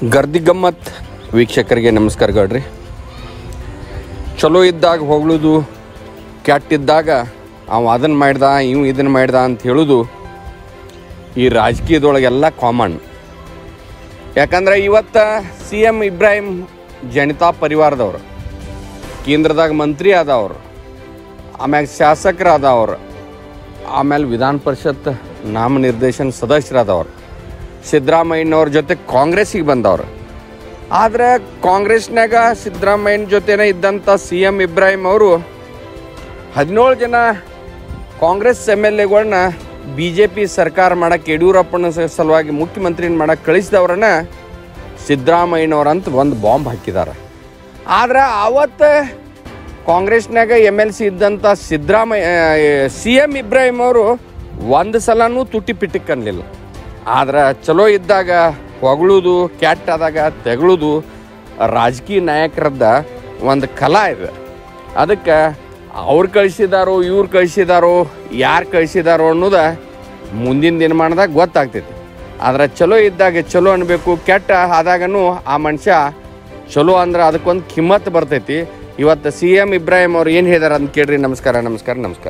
ಗರ್ದಿ ಗಮ್ಮತ್ ವೀಕ್ಷಕರಿಗೆ ನಮಸ್ಕಾರಗಳ್ರಿ ಚಲೋ ಇದ್ದಾಗ ಹೊಗಳೋದು ಕೆಟ್ಟಿದ್ದಾಗ ಅವ ಅದನ್ನು ಮಾಡ್ದ ಇವ್ ಇದನ್ನು ಮಾಡ್ದ ಅಂತ ಹೇಳೋದು ಈ ರಾಜಕೀಯದೊಳಗೆಲ್ಲ ಕಾಮನ್ ಯಾಕಂದ್ರೆ ಇವತ್ತು ಸಿ ಎಮ್ ಇಬ್ರಾಹಿಂ ಜನಿತಾ ಪರಿವಾರದವ್ರು ಕೇಂದ್ರದಾಗ ಮಂತ್ರಿ ಆದವ್ರು ಆಮ್ಯಾಗ ಶಾಸಕರಾದವ್ರು ಆಮೇಲೆ ವಿಧಾನ ಪರಿಷತ್ ನಾಮನಿರ್ದೇಶನ ಸದಸ್ಯರಾದವ್ರು ಸಿದ್ದರಾಮಯ್ಯನವ್ರ ಜೊತೆ ಕಾಂಗ್ರೆಸ್ಸಿಗೆ ಬಂದವ್ರು ಆದರೆ ಕಾಂಗ್ರೆಸ್ನಾಗ ಸಿದ್ದರಾಮಯ್ಯನ ಜೊತೆನೇ ಇದ್ದಂಥ ಸಿ ಎಮ್ ಇಬ್ರಾಹಿಂ ಅವರು ಹದಿನೇಳು ಜನ ಕಾಂಗ್ರೆಸ್ ಎಮ್ ಎಲ್ ಎಗಳನ್ನ ಬಿ ಜೆ ಪಿ ಸರ್ಕಾರ ಮಾಡಕ್ಕೆ ಯಡಿಯೂರಪ್ಪನ ಸ- ಸಲುವಾಗಿ ಮುಖ್ಯಮಂತ್ರಿನ ಮಾಡಕ್ಕೆ ಕಳಿಸಿದವ್ರನ್ನ ಸಿದ್ದರಾಮಯ್ಯನವ್ರಂತ ಒಂದು ಬಾಂಬ್ ಹಾಕಿದ್ದಾರೆ ಆದ್ರೆ ಅವತ್ತು ಕಾಂಗ್ರೆಸ್ನಾಗ ಎಮ್ ಎಲ್ ಸಿ ಇದ್ದಂಥ ಸಿದ್ದರಾಮಯ್ಯ ಸಿ ಎಮ್ ಇಬ್ರಾಹಿಂ ಅವರು ಒಂದು ಸಲನೂ ತುಟಿ ಪಿಟಿಕ್ ಅನ್ನಲಿಲ್ಲ ಆದ್ರೆ ಚಲೋ ಇದ್ದಾಗ ಹೊಗಳೋದು ಕೆಟ್ಟಾದಾಗ ತೆಗಳೋದು ರಾಜಕೀಯ ನಾಯಕರದ್ದ ಒಂದು ಕಲಾ ಇದೆ ಅದಕ್ಕೆ ಅವ್ರು ಕಳಿಸಿದಾರೋ ಇವ್ರು ಕಳಿಸಿದಾರೋ ಯಾರು ಕಳಿಸಿದಾರೋ ಅನ್ನೋದ ಮುಂದಿನ ದಿನಮಾನದಾಗ ಗೊತ್ತಾಗ್ತೈತಿ ಆದ್ರೆ ಚಲೋ ಇದ್ದಾಗ ಚಲೋ ಅನ್ಬೇಕು ಕೆಟ್ಟ ಆದಾಗನು ಆ ಮನುಷ್ಯ ಚಲೋ ಅಂದ್ರೆ ಅದಕ್ಕೊಂದು ಕಿಮ್ಮತ್ ಬರ್ತೈತಿ ಇವತ್ತು ಸಿ ಎಮ್ ಇಬ್ರಾಹಿಂ ಅವ್ರು ಏನು ಹೇಳಿದಾರ ಅಂತ ಕೇಳ್ರಿ ನಮಸ್ಕಾರ ನಮಸ್ಕಾರ ನಮಸ್ಕಾರ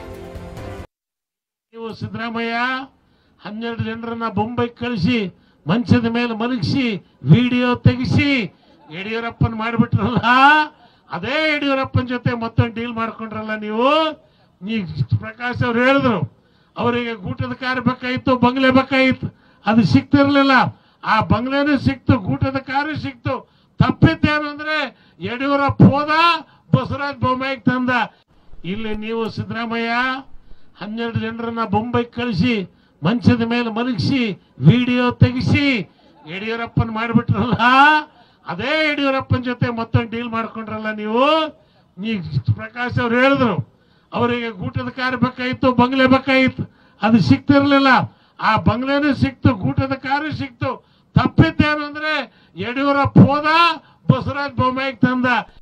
ನೀವು ಸಿದ್ದರಾಮಯ್ಯ ಹನ್ನೆರಡು ಜನರನ್ನ ಬೊಂಬೈಗೆ ಕಳಿಸಿ ಮಂಚದ ಮೇಲೆ ಮಲಗಿಸಿ ವಿಡಿಯೋ ತೆಗಿಸಿ ಯಡಿಯೂರಪ್ಪನ್ ಮಾಡಿಬಿಟ್ರಲ್ಲ ಅದೇ ಯಡಿಯೂರಪ್ಪನ ಜೊತೆ ಮತ್ತೊಂದು ಡೀಲ್ ಮಾಡ್ಕೊಂಡ್ರಲ್ಲ ನೀವು ನೀ ಪ್ರಕಾಶ್ ಅವ್ರು ಹೇಳಿದ್ರು ಅವರಿಗೆ ಗೂಟದ ಕಾರ್ ಬೇಕಾಗಿತ್ತು ಬಂಗ್ಲೆ ಬೇಕಾಗಿತ್ತು ಅದು ಸಿಕ್ತಿರ್ಲಿಲ್ಲ ಆ ಬಂಗ್ಲೆನೂ ಸಿಕ್ತು ಗೂಟದ ಕಾರು ಸಿಕ್ತು ತಪ್ಪಿದ್ದೇನು ಅಂದ್ರೆ ಯಡಿಯೂರಪ್ಪ ಹೋದ ಬಸವರಾಜ ಬೊಮ್ಮಾಯಿಗೆ ತಂದ ಇಲ್ಲಿ ನೀವು ಸಿದ್ದರಾಮಯ್ಯ ಹನ್ನೆರಡು ಜನರನ್ನ ಬೊಂಬೈಗೆ ಕಳಿಸಿ ಮಂಚದ ಮೇಲೆ ಮಲಗಿಸಿ ವಿಡಿಯೋ ತೆಗಿಸಿ ಯಡಿಯೂರಪ್ಪನ್ ಮಾಡಿಬಿಟ್ರಲ್ಲ ಅದೇ ಯಡಿಯೂರಪ್ಪನ ಜೊತೆ ಮತ್ತೊಂದು ಡೀಲ್ ಮಾಡ್ಕೊಂಡ್ರಲ್ಲ ನೀವು ನೀ ಪ್ರಕಾಶ್ ಅವ್ರು ಹೇಳಿದ್ರು ಅವರಿಗೆ ಗೂಟದ ಕಾರ್ ಬೇಕಾಗಿತ್ತು ಬಂಗ್ಲೆ ಬೇಕಾಗಿತ್ತು ಅದು ಸಿಕ್ತಿರ್ಲಿಲ್ಲ ಆ ಬಂಗ್ಲೆನೂ ಸಿಕ್ತು ಗೂಟದ ಕಾರು ಸಿಕ್ತು ತಪ್ಪಿದ್ದೇನು ಅಂದ್ರೆ ಯಡಿಯೂರಪ್ಪ ಹೋದ ಬಸವರಾಜ ಬೊಮ್ಮಾಯಿಗೆ ತಂದ